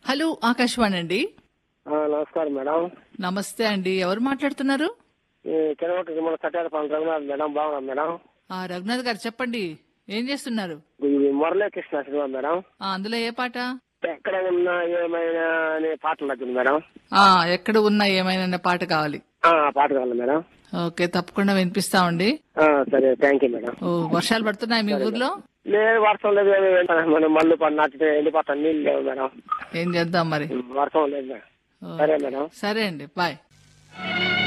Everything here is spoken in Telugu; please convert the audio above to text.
హలో ఆకాశవాణి అండి ఆ, నమస్కారం మేడం నమస్తే అండి ఎవరు మాట్లాడుతున్నారు ఈ కిలోమీటర్ మన కట్టాల పని రఘునాథ్ మేడం బాగున్నాం మేడం ఆ రఘునాథ్ గారు చెప్పండి ఏం చేస్తున్నారు ఇది మురళీకృష్ణ సినిమా మేడం ఆ అందులో ఏ పాట ఎక్కడ ఉన్నా ఏమైనా అనే పాటలు నచ్చింది మేడం ఆ ఎక్కడ ఉన్నా ఏమైనా పాట కావాలి ఆ ఆ పాట కావాలి మేడం ఓకే తప్పకుండా వినిపిస్తామండి ఆ, సరే థ్యాంక్ యూ మేడం ఓ వర్షాలు పడుతున్నాయి మీ ఊర్లో లేదు వర్షం లేదు ఏమీ లేదు మనం మళ్ళీ పని నాటితే వెళ్ళిపోతాం నీళ్ళు లేవు మేడం ఏం చేద్దాం మరి వర్షం లేదు మేడం ఓ, సరే మేడం సరే అండి బాయ్